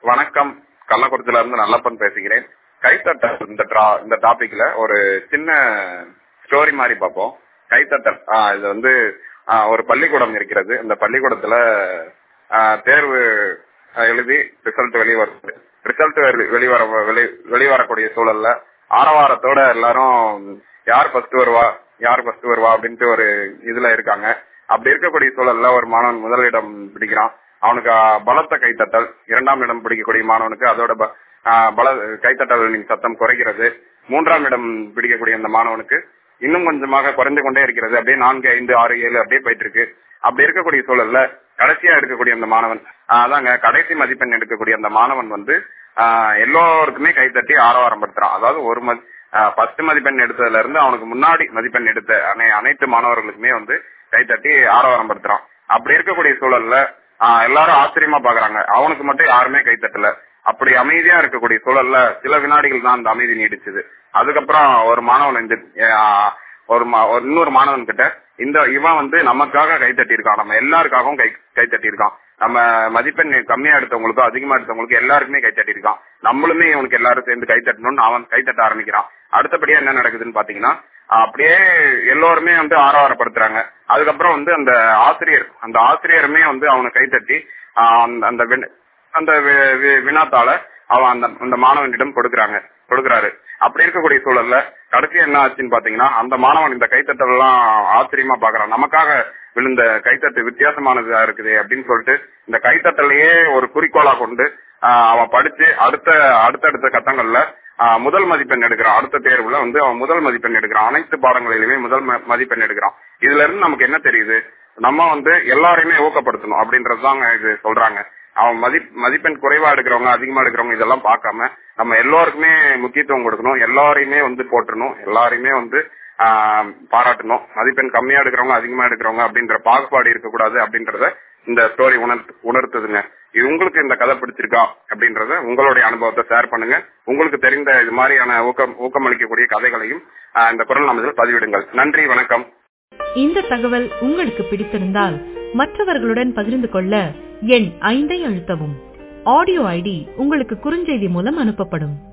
வணக்கம் கள்ளக்குறிச்சியில இருந்து நல்லப்பன் பேசுகிறேன் கைத்தட்டல் இந்த tra- இந்த டாபிக்ல ஒரு சின்ன ஸ்டோரி மாதிரி பார்ப்போம் கைத்தட்டல் ஆஹ் இது வந்து ஆஹ் ஒரு பள்ளிக்கூடம் இருக்கிறது இந்த பள்ளிக்கூடத்துல ஆஹ் தேர்வு ஆஹ் எழுதி ரிசல்ட் வெளிவருது ரிசல்ட் வெளிவர வெளி- வெளிவரக்கூடிய சூழல்ல ஆரவாரத்தோட எல்லாரும் யார் ஃபர்ஸ்ட் வருவா யார் ஃபர்ஸ்ட் வருவா அப்படின்ட்டு ஒரு இதுல இருக்காங்க அப்படி இருக்கக்கூடிய சூழல்ல ஒரு மாணவன் முதலிடம் பிடிக்கிறான் அவனுக்கு ஆஹ், பலத்த கைத்தட்டல் இரண்டாம் இடம் பிடிக்கக்கூடிய மாணவனுக்கு அதோட ப- ஆஹ், பல கைத்தட்டலின் சத்தம் குறைகிறது மூன்றாம் இடம் பிடிக்கக்கூடிய அந்த மாணவனுக்கு இன்னும் கொஞ்சமாக குறைந்து கொண்டே இருக்கிறது அப்படியே நான்கு ஐந்து ஆறு ஏழு அப்படியே போயிட்டு இருக்கு அப்படி இருக்கக்கூடிய சூழல்ல கடைசியா இருக்கக்கூடிய அந்த மாணவன் ஆஹ், அதாங்க கடைசி மதிப்பெண் எடுக்கக்கூடிய அந்த மாணவன் வந்து ஆஹ், எல்லோருக்குமே கைத்தட்டி ஆரவாரம் படுத்துறான் அதாவது ஒரு மதி ஃபர்ஸ்ட் மதிப்பெண் எடுத்ததுல இருந்து அவனுக்கு முன்னாடி மதிப்பெண் எடுத்த அனை- அனைத்து மாணவர்களுக்குமே வந்து கைத்தட்டி ஆரவாரம் படுத்துறான் அப்படி இருக்கக்கூடிய சூழல்ல ஆஹ், எல்லாரும் ஆச்சரியமா பாக்குறாங்க அவனுக்கு மட்டும் யாருமே கைத்தட்டல அப்படி அமைதியா இருக்கக்கூடிய சூழல்ல சில வினாடிகள் தான் அந்த அமைதி நீடிச்சது அதுக்கப்புறம் ஒரு மாணவன் இந்த ஆஹ், ஒரு மா- ஒரு இன்னொரு மாணவன் கிட்ட இந்த இவன் வந்து நமக்காக கைத்தட்டி இருக்கான் நம்ம எல்லாருக்காகவும் கை கைத்தட்டி இருக்கான் நம்ம மதிப்பெண் கம்மியா எடுத்தவங்களுக்கும் அதிகமா எடுத்தவங்களுக்கும் எல்லாருக்குமே கைத்தட்டி இருக்கான் நம்மளுமே இவனுக்கு எல்லாரும் சேர்ந்து கைத்தட்டணும்னு அவன் கைத்தட்ட ஆரம்பிக்கிறான் அடுத்தபடியா என்ன நடக்குதுன்னு பாத்தீங்கன்னா ஆஹ், அப்படியே எல்லோருமே வந்து ஆரவாரப்படுத்துறாங்க அதுக்கப்புறம் வந்து அந்த ஆசிரியர் அந்த ஆசிரியருமே வந்து அவனை கைத்தட்டி ஆஹ், அந்த- அந்த வின- அந்த வி- வி- வினாத்தாள அவன் அந்த அந்த மாணவனிடம் கொடுக்கறாங்க கொடுக்கறாரு அப்படி இருக்கக்கூடிய சூழல்ல கடைசி என்ன ஆச்சுன்னு பாத்தீங்கன்னா அந்த மாணவன் இந்த கைத்தட்டல் எல்லாம் ஆச்சரியமா பாக்குறான் நமக்காக விழுந்த கைத்தட்டு வித்தியாசமானதா இருக்குது அப்படின்னு சொல்லிட்டு இந்த கைத்தட்டலையே ஒரு குறிக்கோளா கொண்டு ஆஹ், அவன் படிச்சு அடுத்த அடுத்தடுத்த கட்டங்கள்ல ஆஹ், முதல் மதிப்பெண் எடுக்கிறான் அடுத்த தேர்வுல வந்து அவன் முதல் மதிப்பெண் எடுக்கிறான் அனைத்து பாடங்களிலுமே முதல் ம- மதிப்பெண் எடுக்கிறான் இதுல இருந்து நமக்கு என்ன தெரியுது நம்ம வந்து எல்லாரையுமே ஊக்கப்படுத்தணும் அப்படின்றதுதாங்க இது சொல்றாங்க அவன் மதி மதிப்பெண் குறைவா எடுக்கிறவங்க அதிகமா எடுக்கிறவங்க இதெல்லாம் பார்க்காம நம்ம எல்லாருக்குமே முக்கியத்துவம் கொடுக்கணும் எல்லாரையுமே வந்து போற்றணும் எல்லாரையுமே வந்து ஆஹ், பாராட்டணும் மதிப்பெண் கம்மியா எடுக்கிறவங்க அதிகமா எடுக்கிறவங்க அப்படின்ற பாகுபாடு இருக்கக்கூடாது அப்படின்றத இந்த ஸ்டோரி உணர்த்து உணர்த்துதுங்க இது உங்களுக்கு இந்த கதை பிடிச்சிருக்கா அப்படின்றத உங்களுடைய அனுபவத்தை ஷேர் பண்ணுங்க உங்களுக்கு தெரிந்த இது மாதிரியான ஊக்கம் ஊக்கமளிக்கக்கூடிய கதைகளையும் ஆஹ், இந்த குரல் நமதில் பதிவிடுங்கள் நன்றி வணக்கம் இந்த தகவல் உங்களுக்கு பிடித்திருந்தால் மற்றவர்களுடன் பகிர்ந்து கொள்ள எண் ஐந்தை அழுத்தவும் ஆடியோ ஐடி உங்களுக்கு குறுஞ்செய்தி மூலம் அனுப்பப்படும்